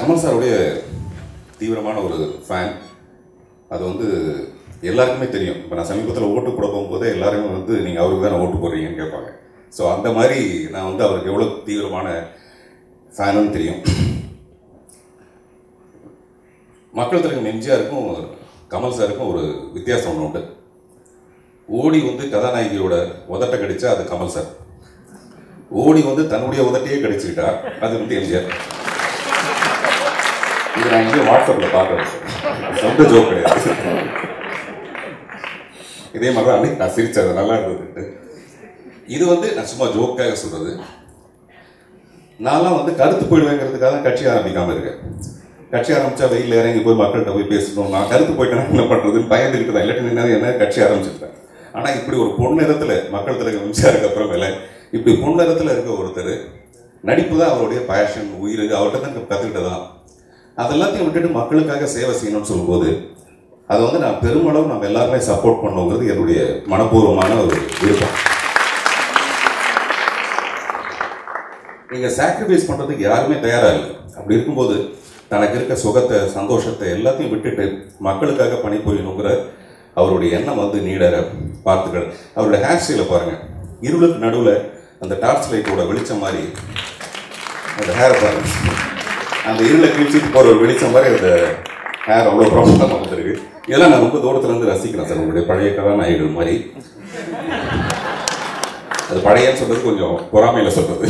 கமல் சாருடைய தீவிரமான ஒரு ஃபேன் அது வந்து எல்லாருக்குமே தெரியும் இப்போ நான் சமீபத்தில் ஓட்டு போட போகும்போதே எல்லாருமே வந்து நீங்கள் அவருக்கு தானே ஓட்டு போடுறீங்கன்னு கேட்பாங்க ஸோ அந்த மாதிரி நான் வந்து அவருக்கு எவ்வளோ தீவிரமான ஃபேனுன்னு தெரியும் மக்கள் தலைவர் எம்ஜிஆருக்கும் கமல் சாருக்கும் ஒரு வித்தியாசம் ஒன்று உண்டு ஓடி வந்து கதாநாயகியோட உதட்டை கடிச்சா அது கமல் சார் ஓடி வந்து தன்னுடைய உதட்டையே கடிச்சுக்கிட்டா அது வந்து எம்ஜிஆர் இது நான் எங்கேயும் வாட்ஸ்அப்பில் பார்க்குறேன் சார் சொந்த ஜோக் கிடையாது இதே மாதிரி தான் அன்னைக்கு நான் சிரிச்சது நல்லா இருந்ததுட்டு இது வந்து நான் சும்மா ஜோக்காக சொல்றது நான்லாம் வந்து கருத்து போயிடுவேங்கிறதுக்காக தான் கட்சி ஆரம்பிக்காம இருக்கேன் கட்சி ஆரம்பிச்சா வெயில் இறங்கி போய் மக்கள்கிட்ட போய் பேசணும் நான் கருத்து போயிட்டேன்னா என்ன பண்றதுன்னு பயந்துக்கிட்டு தான் இல்லாட்டி என்ன என்ன கட்சி ஆரம்பிச்சிருப்பேன் ஆனா இப்படி ஒரு பொன்னிறத்துல மக்கள் தலைவர் மின்சாருக்கு அப்புறமேல இப்படி பொன்னிறத்துல இருக்க ஒருத்தர் நடிப்பு தான் அவருடைய பேஷன் உயிர் அவர்கிட்ட தான் கத்துக்கிட்டதான் அதெல்லாத்தையும் விட்டுட்டு மக்களுக்காக சேவை செய்யணும்னு சொல்லும்போது அதை வந்து நான் பெருமளவு நம்ம எல்லாருமே சப்போர்ட் பண்ணுங்கிறது என்னுடைய மனப்பூர்வமான ஒரு விருப்பம் நீங்க சாக்ரிஃபைஸ் பண்றதுக்கு யாருமே தயாரா இல்லை அப்படி இருக்கும்போது தனக்கு இருக்க சுகத்தை சந்தோஷத்தை எல்லாத்தையும் விட்டுட்டு மக்களுக்காக பணிபுரியணுங்கிற அவருடைய எண்ணம் வந்து நீடர பார்த்துக்கள் அவருடைய ஹேர் ஸ்டைலை பாருங்க இருளுக்கு நடுவுல அந்த டார்ச் லைட்டோட வெளிச்சம் மாதிரி அந்த ஹேரை பாருங்க அந்த இருளை கிழிச்சிட்டு போற ஒரு வெளிச்சம் மாதிரி அந்த ஹேர் அவ்வளோ பிரபலமாக வந்திருக்கு இதெல்லாம் நான் ரொம்ப தூரத்துல இருந்து ரசிக்கிறேன் சார் உங்களுடைய பழைய கதாநாயகர்கள் மாதிரி அது பழையன்னு சொல்றது கொஞ்சம் பொறாமையில சொல்றது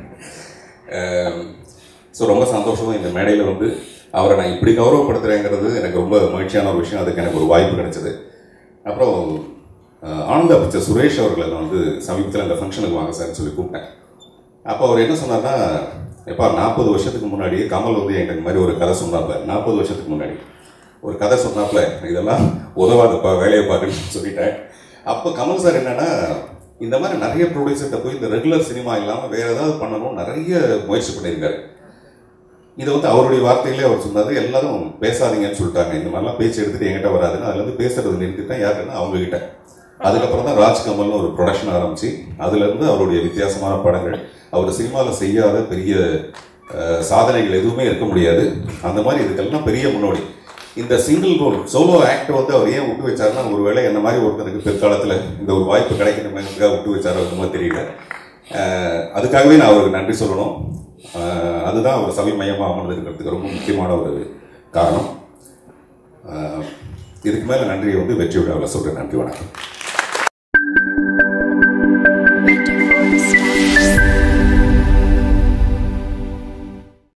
ஸோ ரொம்ப சந்தோஷம் இந்த மேடையில் வந்து அவரை நான் இப்படி கௌரவப்படுத்துறேங்கிறது எனக்கு ரொம்ப மகிழ்ச்சியான ஒரு விஷயம் அதுக்கு எனக்கு ஒரு வாய்ப்பு கிடைச்சது அப்புறம் அஹ், ஆனந்தா பிக்சர் சுரேஷ் அவர்களை நான் வந்து சமீபத்தில் இந்த ஃபங்க்ஷனுக்கு வாங்க சார்னு சொல்லி கூப்பிட்டேன் அப்போ அவர் என்ன சொன்னார்னா எப்பா நாற்பது வருஷத்துக்கு முன்னாடி கமல் வந்து என்கிட்ட இந்த மாதிரி ஒரு கதை சொன்னாப்ல நாற்பது வருஷத்துக்கு முன்னாடி ஒரு கதை சொன்னாப்ல இதெல்லாம் உதவாதுப்பா வேலையை பாருன்னு சொல்லிட்டேன் அப்போ கமல் சார் என்னன்னா இந்த மாதிரி நிறைய ப்ரொடியூசர்கிட்ட போய் இந்த ரெகுலர் சினிமா இல்லாமல் வேற ஏதாவது பண்ணணும் நிறைய முயற்சி பண்ணியிருக்காரு இதை வந்து அவருடைய வார்த்தையிலே அவர் சொன்னாரு எல்லாரும் பேசாதீங்கன்னு சொல்லிட்டாங்க இந்த மாதிரிலாம் பேச்சு எடுத்துட்டு என்கிட்ட வராதுன்னு அதுல இருந்து பேசுறது நிறுத்திட்டேன் யாருன்னா அவங்க கிட்ட அதுக்கப்புறம் தான் ராஜ்கமல்னு ஒரு ப்ரொடக்ஷன் ஆரம்பிச்சு அதுல இருந்து அவருடைய வித்தியாசமான படங்கள் அவர் சினிமாவில் செய்யாத பெரிய அஹ், சாதனைகள் எதுவுமே இருக்க முடியாது அந்த மாதிரி இதுக்கெல்லாம் பெரிய முன்னோடி இந்த சிங்கிள் ரோல் சோலோ ஆக்ட் வந்து அவர் ஏன் விட்டு வச்சாருன்னா ஒருவேளை என்ன மாதிரி ஒருத்தருக்கு பிற்காலத்தில் இந்த ஒரு வாய்ப்பு கிடைக்கணுங்கிறதுக்காக விட்டு வச்சாரு அது தெரியல அஹ், அதுக்காகவே நான் அவருக்கு நன்றி சொல்லணும் அஹ், அதுதான் அவர் சபை மையமாக அமர்ந்திருக்கிறதுக்கு ரொம்ப முக்கியமான ஒரு காரணம் அஹ், இதுக்கு மேலே நன்றியை வந்து வெற்றி விழாவில் சொல்கிறேன் நன்றி வணக்கம்